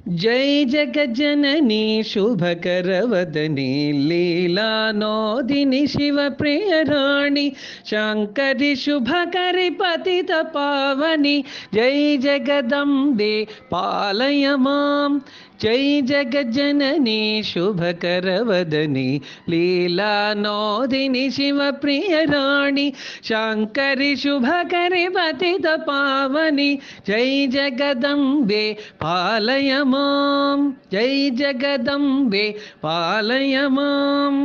జై జగజ్జనని శుభకరవదని లీలానోదిని శివప్రియరాణి శంకరి శుభకరి పతిత పావని జై జగదంబే పాలయ మాం జై జగజ్జనని శుభకరవదని లీలానోదిని శివప్రియరాణి శంకరి శుభకరి పతిత పావని జై జగదంబే పాలయ మాం జై జగదంబే పాలయ మాం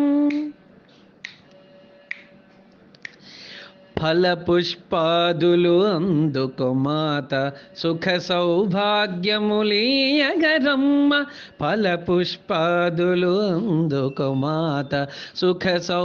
ఫలపుష్పాదులు అందుకు మాత సుఖ సౌభాగ్యములీయగరమ్మ ఫలపుష్పాదులు అందుకు మాత సుఖ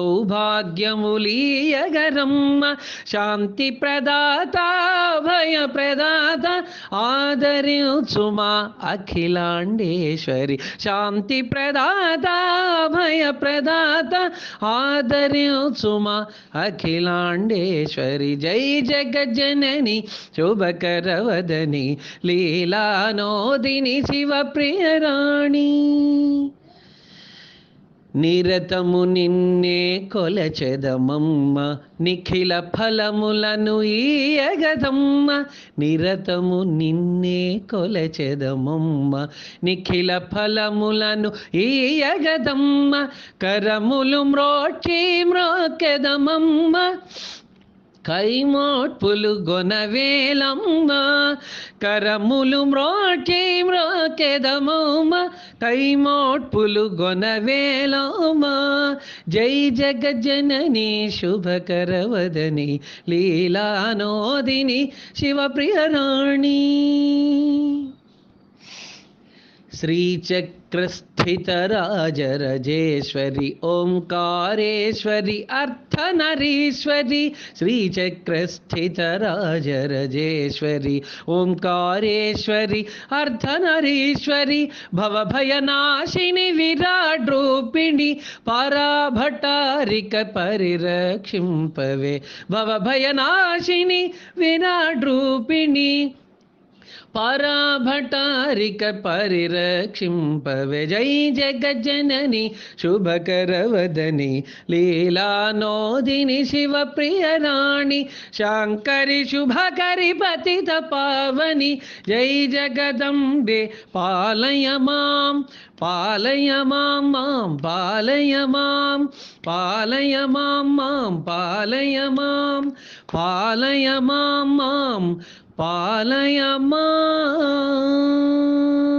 సౌభాగ్యములీయగరమ్మ శాంతి ప్రదాత భయ ప్రదాత ఆదరించుమా అఖిలాండేశ్వరి శాంతి ప్రదాత భయ ప్రదాత ఆదరించుమా అఖిలాండేశ్వరి జై జగజ్జనని శుభకరవదని లీలానోదిని శివప్రియరాణి నిరతము నిన్నే కొలచెదమమ్మ నిఖిల ఫలములను ఈయగదమ్మ నిరతము నిన్నే కొలచెదమమ్మ నిఖిల ఫలములను ఈయగదమ్మ కరములు మ్రోచి మ్రోకెదమమ్మ కైమోట్పులు గొనవేలమ్మ కరములు మ్రోటి మ్రోకెదమమ్మ కైమోట్పులు గొనవేలమ్మ జై జగజ్జనని శుభకరవదని లీలానోదిని శివప్రియరాణి శ్రీచక్రస్థితరాజరజేశ్వరి ఓంకారేశ్వరి అర్థనరీశ్వరి శ్రీచక్రస్థితరాజరజేశ్వరి ఓంకారేశ్వరి అర్థనరీశ్వరి భవభయనాశిని విరాట్ రూపిణి పరాభటారిక పరిరక్షింపవే భవభయనాశిని విరాట్ రూపిణి పరాభటారిక పరిరక్షింపవే జై జగజ్జనని శుభకరవదని లీలానోదిని శివప్రియరాణి శాంకరి శుభకరి పతిత పావని జై జగదంబే పాలయ మాం పాలయ మాం మాం పాలయ మాం పాలయ మాం మాం పాలయ మాం పాలయ మాం మాం పాలయ మా